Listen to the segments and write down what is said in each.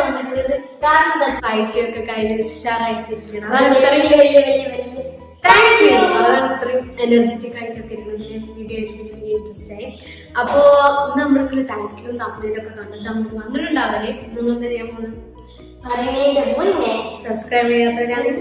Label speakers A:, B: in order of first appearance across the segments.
A: വന്നിട്ടുള്ളത് കാരണം എന്താ വെച്ചാ
B: ഫൈറ്റൊക്കെ കഴിഞ്ഞ് ഉഷാറായിട്ടിരിക്കണം
A: അതാണ്
B: അതാണ്
A: വലിയ
B: ഇത്രയും
A: വലിയ വലിയ വലിയ
B: താങ്ക് യു അതാണ് ഇത്രയും എനർജറ്റിക് ആയിട്ടൊക്കെ ഇരുന്നതിന് വീഡിയോ ആയിട്ട് ഇൻട്രസ്റ്റ് ആയി അപ്പോ നമ്മൾക്ക് ടൈറ്റിലും തമ്മിലും ഒക്കെ കണ്ടിട്ട് നമുക്ക് വന്നിട്ടുണ്ടാവല്ലേ നമ്മൾ എന്താ ചെയ്യാൻ പോകുന്നത്
A: പറയുന്നതിന്റെ മുന്നേ
B: സബ്സ്ക്രൈബ് ചെയ്യാത്തവരാണെങ്കിൽ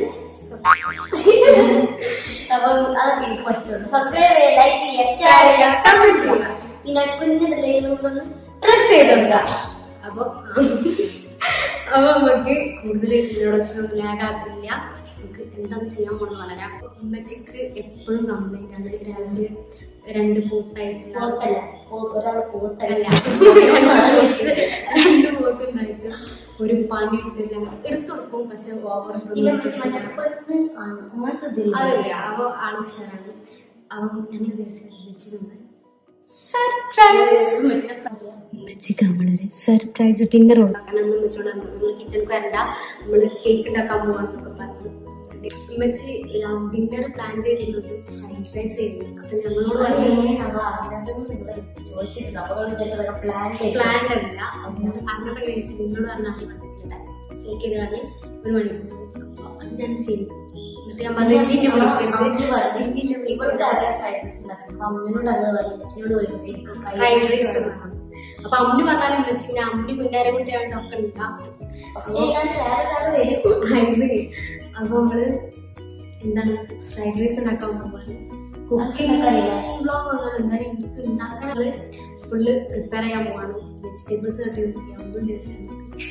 A: അപ്പം അതൊക്കെ എനിക്ക് പറ്റുള്ളൂ സബ്സ്ക്രൈബ് ചെയ്യുക ലൈക്ക് ചെയ്യുക ഷെയർ ചെയ്യുക
B: കമന്റ് ചെയ്യുക
A: പിന്നെ കുഞ്ഞു പിള്ളേരും ഒന്ന്
B: പ്രസ് ചെയ്തെടുക്കുക അപ്പൊ അപ്പൊ നമുക്ക് കൂടുതൽ ഇൻട്രൊഡക്ഷൻ ഒന്നും ലാഗ് ആക്കുന്നില്ല നമുക്ക് എന്താന്ന് ചെയ്യാൻ പോണെന്ന് പറയാം അപ്പൊ ഉമ്മച്ചിക്ക് എപ്പോഴും കംപ്ലൈന്റ് ആണ് രണ്ട് രണ്ട് പൂത്തായിട്ടുള്ള
A: പോത്തല്ല പോ- ഒരാൾ പോത്തല്ല
B: അല്ല രണ്ട് പോത്തുണ്ടായിട്ട് ഒരു പണി എടുത്തില്ല എടുത്തു കൊടുക്കും പക്ഷെ ഓവർ
A: പിന്നെ കുറച്ച് മറ്റേ പെണ്ണ് ആണ് അങ്ങനത്തെ ഇതില്ല.
B: അതല്ല അവ ആള് ഉഷാറാണ് അവൻ ഞങ്ങൾ വിചാരിച്ചിരുന്നത് സർപ്രൈസ് ഉമ്മച്ചിക്ക് നമ്മളൊരു സർപ്രൈസ് ഡിന്നർ ഉണ്ടാക്കാൻ അന്ന് ഉമ്മച്ചിയോട് പറഞ്ഞു നിങ്ങൾ കിച്ചണിക്ക് വരണ്ട നമ്മള് കേക്ക് ഉണ്ടാക്കാൻ പോവാന്നൊക്കെ പറഞ്ഞു ഉമ്മച്ചി ഡിന്നർ പ്ലാൻ ചെയ്തിരുന്നത് ഫ്രൈഡ് റൈസ് ആയിരുന്നു അപ്പൊ ഞങ്ങളോട്
A: അത്
B: പറഞ്ഞു
A: എങ്ങനെ നമ്മൾ അറിയാതെന്ന് നിങ്ങൾ ചോദിച്ചിരുന്നു അപ്പോൾ നിങ്ങൾ ഇതൊക്കെ വേണം പ്ലാൻ ചെയ്ത്
B: പ്ലാൻ അല്ല അതുകൊണ്ട് അന്നത്തെ കഴിച്ച് നിങ്ങളോട് പറഞ്ഞ ആദ്യം വന്നിട്ടുണ്ടായി സോക്ക് ചെയ്താണ് ഒരു മണിക്കൂർ അപ്പൊ അത് ഞാൻ ചെയ്തു എന്നിട്ട് ഞാൻ പറഞ്ഞു ഇന്ത്യന്റെ
A: അമ്മി പറഞ്ഞു,
B: ഇന്ത്യന്റെ
A: ഇവൾക്ക് അറിയാം ഫ്രൈഡ് റൈസ് ഉണ്ടാക്കാൻ അപ്പൊ അമ്മയോട് അങ്ങനെ പറഞ്ഞു അച്ഛനോട് ചോദിക്കും എനിക്ക്
B: ഫ്രൈഡ്
A: ഫ്രൈഡ്
B: റൈസ്
A: റൈസ്
B: വേണം. അപ്പൊ അമ്മന് പറഞ്ഞാലും വിളിച്ചു ഞാൻ അമ്മന് കുഞ്ഞാരെ കുട്ടിയായിട്ട് ഒക്കെ ഉണ്ടാക്കും
A: പക്ഷേ ഞാൻ വേറൊരാൾ വരും
B: ഇത് അപ്പൊ നമ്മള് എന്താണ് ഫ്രൈഡ് റൈസ് ഉണ്ടാക്കാൻ പോകുന്നത് കുക്കിംഗ്
A: അറിയില്ല.
B: ബ്ലോഗ് വന്നാൽ എന്തായാലും എനിക്ക് ഉണ്ടാക്കാൻ ഫുള്ള് പ്രിപ്പയർ ചെയ്യാൻ പോവാണ് വെജിറ്റബിൾസ് കട്ട് ചെയ്ത് ഒന്നും ചെയ്തിട്ടില്ല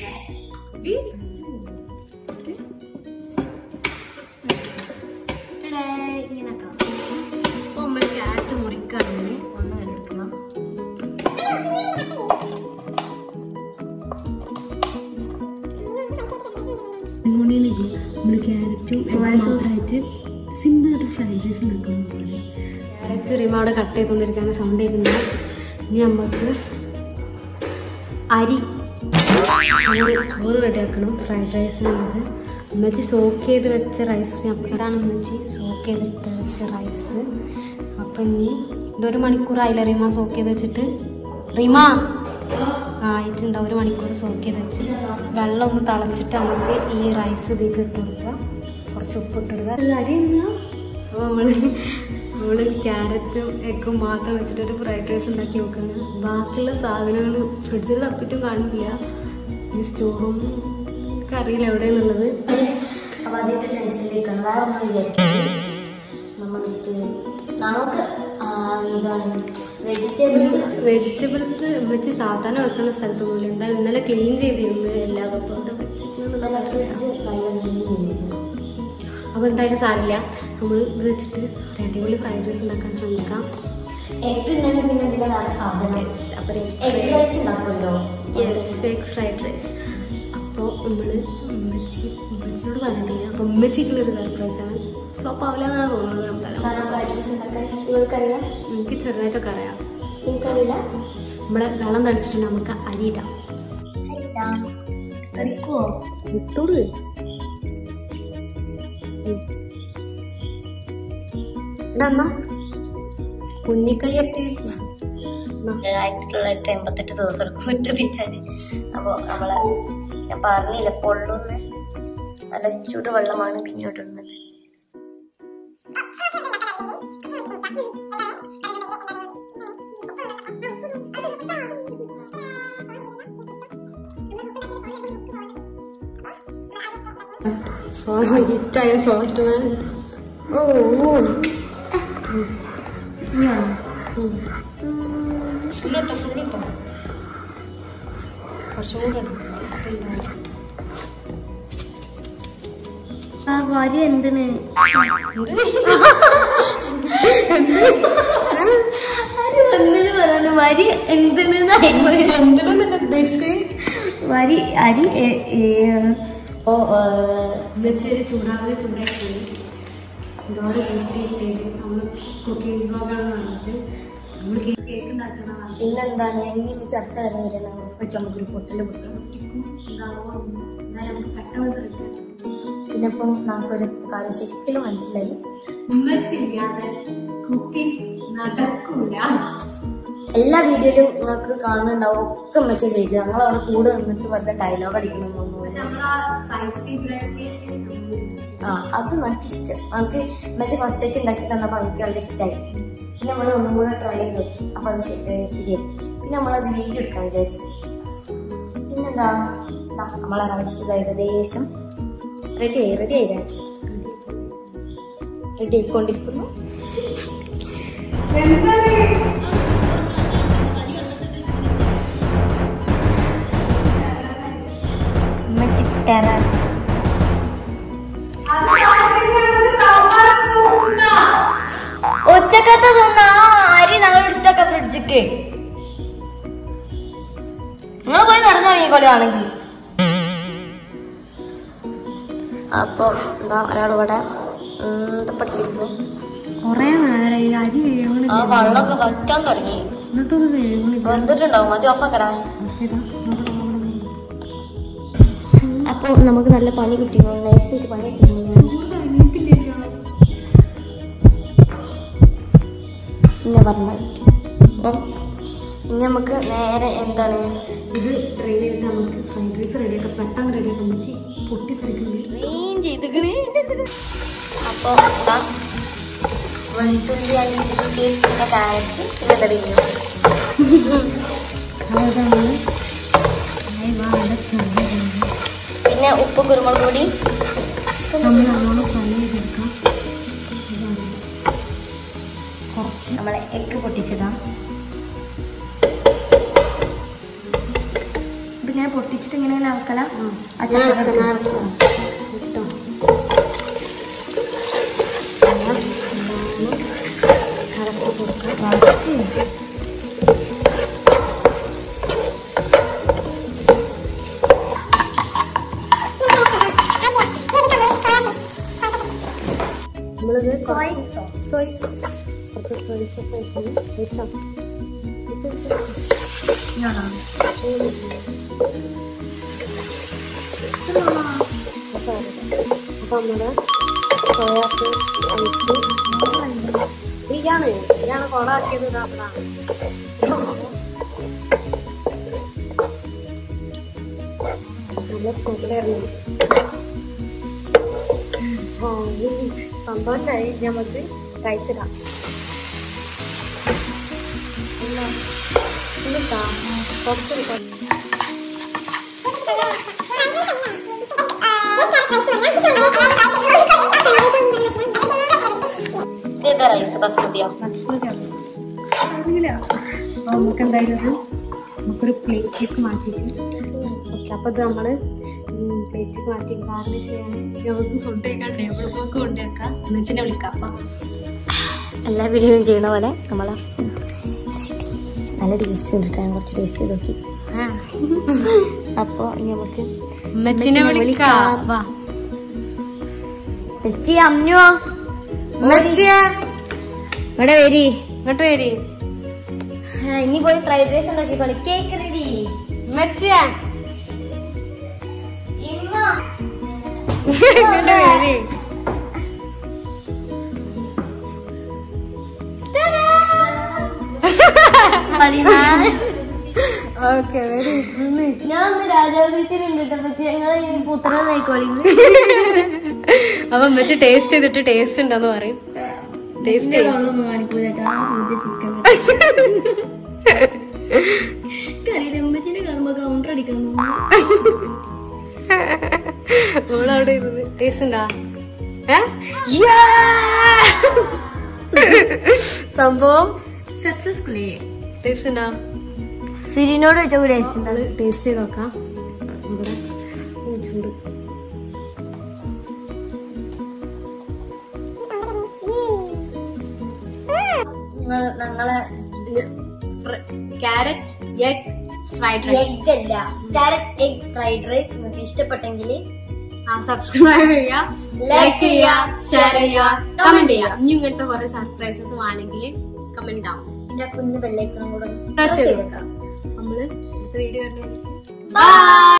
B: ടാ, ഇങ്ങനെ ആക്കണം അപ്പൊ നമ്മൾ ക്യാരറ്റ് മുറിക്കുകയാണെങ്കിൽ ഒന്ന് എടുക്കുക നമ്മൾ ക്യാരറ്റും ആയിട്ട് സിമ്പിൾ ആയിട്ട് ഫ്രൈഡ് റൈസ് ഉണ്ടാക്കാൻ പോകുന്നത് ക്യാരറ്റ് റിമ അവിടെ കട്ട് ചെയ്തുകൊണ്ടിരിക്കുകയാണ് സൗണ്ട് ചെയ്യുന്നത് ഇനി നമുക്ക് അരി ചോറ് ചോറ് റെഡിയാക്കണം ഫ്രൈഡ് റൈസിനുള്ളത് ഉമ്മച്ചി സോക്ക് ചെയ്ത് വെച്ച റൈസ് അതാണ് ഉമ്മച്ചി സോക്ക് ചെയ്തിട്ട് വെച്ച റൈസ് അപ്പം ഇനി ഇതൊരു മണിക്കൂറായില്ല റിമ സോക്ക് ചെയ്ത് വെച്ചിട്ട് റിമ ആയിട്ടുണ്ടാവും ഒരു മണിക്കൂർ സോക്ക് ചെയ്ത് വെച്ച് വെള്ളം ഒന്ന് തിളച്ചിട്ട് നമുക്ക് ഈ റൈസ് ഇതിലേക്ക് ഇട്ട് കൊടുക്കുക കുറച്ച് ഉപ്പ് ഇട്ട് കൊടുക്കുക അത് അരി അപ്പോൾ നമ്മൾ നമ്മൾ ക്യാരറ്റും എഗ്ഗും മാത്രം വെച്ചിട്ട് ഒരു ഫ്രൈഡ് റൈസ് ഉണ്ടാക്കി നോക്കുന്നത് ബാക്കിയുള്ള സാധനങ്ങൾ ഫ്രിഡ്ജിൽ തപ്പിട്ടും കാണില്ല ഈ സ്റ്റോറും അറിയില്ല എവിടെയെന്നുള്ളത്
A: അപ്പൊ അതിന്റെ ടെൻഷനിലേക്കാണ് വേറെ ഒന്നും വിചാരിക്കുന്നത് നമ്മളെടുത്ത് നമുക്ക് ആ, എന്താണ് വെജിറ്റബിൾസ്
B: വെജിറ്റബിൾസ് വെച്ച് സാധാരണ വെക്കുന്ന സ്ഥലത്തൊന്നുമില്ല എന്തായാലും ഇന്നലെ ക്ലീൻ ചെയ്തിരുന്നു എല്ലാം അപ്പോൾ അവിടെ വെച്ചിട്ടുണ്ടെന്ന്
A: നല്ല ഫ്രിഡ്ജ് നല്ല ക്ലീൻ ചെയ്തിരുന്നു
B: അപ്പോൾ എന്തായാലും സാരില്ല നമ്മൾ ഇത് വെച്ചിട്ട് ഒരു അടിപൊളി ഫ്രൈഡ് റൈസ് ഉണ്ടാക്കാൻ ശ്രമിക്കാം
A: എഗ് ഉണ്ടെങ്കിൽ പിന്നെ ഇതിന്റെ വേറെ സാധനം
B: അപ്പോൾ
A: എഗ് റൈസ് ഉണ്ടാക്കുമല്ലോ
B: യെസ് എഗ് ഫ്രൈഡ് റൈസ് അപ്പോൾ നമ്മൾ ഉമ്മച്ചി ഉമ്മച്ചിയോട് പറഞ്ഞിട്ടില്ല അപ്പോൾ ഉമ്മച്ചിക്കുള്ളൊരു സർപ്രൈസാണ് ഫ്ലോപ്പ് ആവില്ല എന്നാണ് തോന്നുന്നത് നമുക്കറിയാം
A: കാരണം ഫ്രൈഡ് റൈസ് ഉണ്ടാക്കാൻ ഇവൾക്കറിയാം
B: എനിക്ക് ചെറുതായിട്ടൊക്കെ അറിയാം
A: എനിക്കറിയില്ല
B: നമ്മളെ വെള്ളം തളിച്ചിട്ട് നമുക്ക് അരി ഇടാം
A: കഴിക്കുമോ
B: വിട്ടോട് എന്നാ കുഞ്ഞിക്കൈയെത്തി
A: ആയിരത്തി തൊള്ളായിരത്തി എൺപത്തെട്ട് ദിവസം എടുക്കും വിട്ട് തീറ്റാന് അപ്പൊ നമ്മളെ ഞാൻ പറഞ്ഞില്ല പൊള്ളുന്ന് നല്ല ചുടുവെള്ളമാണ് പിന്നോട്ടുള്ളത്
B: സോൾട്ട് ഹിറ്റായ സോൾട്ട് മാൻ ഓ ഫുള്ളിട്ടോ ഫുള്ളിട്ടോ കുറച്ചും കൂടെ
A: ആ വരി എന്തിന് എന്തിനു പറയണ വരി എന്തിന്
B: എന്തിനാ ഉദ്ദേശിച്ച്
A: വരി അരി ഓ
B: വെച്ചൊരു ചൂടാവിലെ ചൂടാക്കി ഒരുപാട് കൂട്ടിയിട്ട് നമ്മൾ കുക്കിംഗ് ബ്ലോഗാണ് പറഞ്ഞിട്ട് നമ്മൾ കേക്ക് ഉണ്ടാക്കുന്ന
A: പിന്നെന്താണ് എങ്ങനെ അടുത്ത വരെ വരണം വെച്ച് നമുക്കൊരു പൊട്ടല് പൊട്ടണം
B: ഉണ്ടാവും എന്നാലും നമുക്ക് പെട്ടെന്ന് തീർക്കാം
A: പിന്നെ ഇപ്പം നമുക്കൊരു കാര്യം ശരിക്കും മനസ്സിലായി
B: ഉമ്മച്ചില്ലാതെ കുക്കിംഗ് നടക്കൂല
A: എല്ലാ വീഡിയോയിലും നിങ്ങൾക്ക് കാണുന്നുണ്ടാവും ഒക്കെ മെസ്സേജ് ചെയ്ത് ഞങ്ങൾ അവിടെ കൂടെ നിന്നിട്ട് വെറുതെ ഡയലോഗ് അടിക്കണമെന്നൊന്നും
B: പക്ഷെ നമ്മളാ സ്പൈസി ബ്രെഡ്
A: ആ അത് നമുക്ക് ഇഷ്ടം നമുക്ക് മറ്റേ ഫസ്റ്റ് ആയിട്ട് ഉണ്ടാക്കി തന്നപ്പോൾ എനിക്ക് വളരെ ഇഷ്ടമായി പിന്നെ നമ്മൾ ഒന്നും കൂടെ ട്രൈ ചെയ്ത് നോക്കി അപ്പൊ അത് ശരി- ഏ, ശരിയായി പിന്നെ നമ്മളത് വീഡിയോ എടുക്കാൻ വിചാരിച്ചു പിന്നെന്താ ദാ നമ്മളെ റൈസ് ഏകദേശം റെഡി ആയി റെഡി ആയി റെഡി ആയിക്കൊണ്ടിരിക്കുന്നു ചിക്കന ഉച്ചക്കത്തെ തിന്നാ അരി ഞങ്ങൾ എടുത്തൊക്കെ ഫ്രിഡ്ജിക്ക് നിങ്ങൾ പോയി നടന്നു തുടങ്ങിക്കോളുവാണെങ്കിൽ അപ്പൊ എന്താ ഒരാളിവിടെ എന്താ പഠിച്ചിരിക്കുന്നത്
B: കൊറേ നേരം ഈ അരി വേവണില്ല
A: ആ വെള്ളമൊക്കെ വറ്റാൻ തുടങ്ങി
B: എന്നിട്ടൊന്ന് വേവണില്ല
A: വെന്തിട്ടുണ്ടാവും മതി ഓഫാക്കടാ
B: പക്ഷേ ഇതാ ഇവിടെ അവിടെ
A: അപ്പൊ നമുക്ക് നല്ല പണി കിട്ടിയിരുന്നു നൈസായിട്ട് പണി കിട്ടിയിരുന്നു
B: ചൂട് കഴിഞ്ഞിട്ടില്ലല്ലോ
A: പിന്നെ പറഞ്ഞാൽ ഇനി നമുക്ക് നേരെ എന്താണ്
B: ഇത് റെഡി ആയിട്ട് നമുക്ക് ഫ്രൈഡ് റൈസ് റെഡിയാക്കാം പെട്ടെന്ന് റെഡിയാക്കാൻ വെച്ച് പൊട്ടി തെറിക്കുന്നുണ്ട്
A: ക്ലീൻ ചെയ്തിക്കണേ അപ്പൊ ഇതാ വെളുത്തുള്ളി ആൻഡ് ഇഞ്ചി പേസ്റ്റ് പിന്നെ കാരറ്റ് പിന്നെ തെറിഞ്ഞു
B: അതായത് നമ്മള് ആയി വാ അവിടെ ചെറുതായി
A: പിന്നെ ഉപ്പ് കുരുമുളക് പൊടി
B: നമ്മൾ നല്ലോണം ഫ്രൈ ചെയ്തെടുക്കാം ഇതാണ് കുറച്ച്
A: നമ്മളെ എഗ് പൊട്ടിച്ചതാ
B: ഇത് ഞാൻ പൊട്ടിച്ചിട്ട് ഇങ്ങനെ ആക്കല
A: കിട്ടും
B: നമ്മളിത് കുറച്ച് സോയ് സോസ് കുറച്ച് സോയ് സോസ് ആയിട്ടാണ് വെച്ചോ വെച്ചോ, വെച്ചോ. ചൂട് വെച്ചോ. അപ്പൊ അപ്പൊ നമ്മുടെ സോയാ സോസ് ഒഴിച്ച് ഇയാണ് ഇയാണ് കൊളാക്കിയത് ഇതാക്കണം നല്ല സ്മെല്ലായിരുന്നു ഓ സന്തോഷമായി നമുക്ക് കഴിച്ചിടാം എന്നിട്ടാ കുറച്ചെടുക്കാം
A: ഇതേതാ റൈസ് ബസ്മതിയോ
B: അറിയില്ല അപ്പൊ നമുക്ക് എന്തായാലും ഇത് നമുക്കൊരു പ്ലേറ്റിലേക്ക് മാറ്റിയിട്ട് ഓക്കെ അപ്പൊ ഇത് നമ്മള് പ്ലേറ്റിലേക്ക് മാറ്റി ഗാർണിഷ് ചെയ്യാൻ നമുക്ക് ഫുഡ് കഴിക്കാൻ ടേബിൾ ഫോക്ക് കൊണ്ടുവെക്കാം എന്നുവെച്ചിനെ വിളിക്കാം അപ്പൊ
A: എല്ലാ വീഡിയോയും ചെയ്യണ പോലെ നമ്മളെ നല്ല ടേസ്റ്റ് ഉണ്ട് ഞാൻ കുറച്ച് ടേസ്റ്റ് ചെയ്ത് നോക്കി അപ്പൊ ഇനി നമുക്ക്
B: ഉമ്മച്ചിനെ വിളിക്കാം വാ
A: തെച്ചി അമ്മയോ
B: ഉമ്മച്ചിയ
A: ഇവിടെ വരി
B: ഇങ്ങോട്ട് വരി
A: ഇനി പോയി ഫ്രൈഡ് റൈസ് ഉണ്ടാക്കിക്കോളി കേക്ക് റെഡി
B: ഉമ്മച്ചിയ
A: ഇമ്മ
B: ഇങ്ങോട്ട് വരി ഓക്കെ വരി
A: ഞാൻ ഒന്ന് രാജാവീച്ചിലുണ്ട് പക്ഷെ ഞങ്ങൾ പുത്രനായിക്കോളി
B: അപ്പൊ ഉമ്മച്ചി ടേസ്റ്റ് ചെയ്തിട്ട് ടേസ്റ്റ് ഉണ്ടെന്ന് പറയും ടേസ്റ്റ് ചെയ്യും
A: അറിയില്ല ഉമ്മച്ചിന്റെ കാണുമ്പോ കൗണ്ടർ അടിക്കാൻ
B: നമ്മളവിടെ ഇരുന്ന് ടേസ്റ്റ് ഉണ്ടാ ഏ? സംഭവം
A: സക്സസ്ഫുള്ളി
B: ടേസ്റ്റ് ഉണ്ടാ
A: സിരിനോട് വെച്ച ടേസ്റ്റ്
B: നമ്മള് ടേസ്റ്റ് ചെയ്ത് നോക്കാം ഇവിടെ ചൂട്
A: ഞങ്ങളെ
B: ക്യാരറ്റ് എഗ് ഫ്രൈഡ്
A: എഗ് അല്ല ക്യാരറ്റ് എഗ് ഫ്രൈഡ് റൈസ് നിങ്ങൾക്ക് ഇഷ്ടപ്പെട്ടെങ്കിൽ
B: സബ്സ്ക്രൈബ് ചെയ്യുക
A: ലൈക്ക് ചെയ്യുക
B: ഷെയർ ചെയ്യുക കമന്റ് ചെയ്യുക ഇനി ഇങ്ങനത്തെ കുറെ സർപ്രൈസസ് വേണമെങ്കിൽ കമന്റ് ആവും
A: പിന്നെ കുഞ്ഞു ബെല്ലൈക്കണം കൂടെ
B: പ്രസ് ചെയ്ത് കൊടുക്കാം നമ്മള് അടുത്ത വീഡിയോ വരുന്നത്
A: ബൈ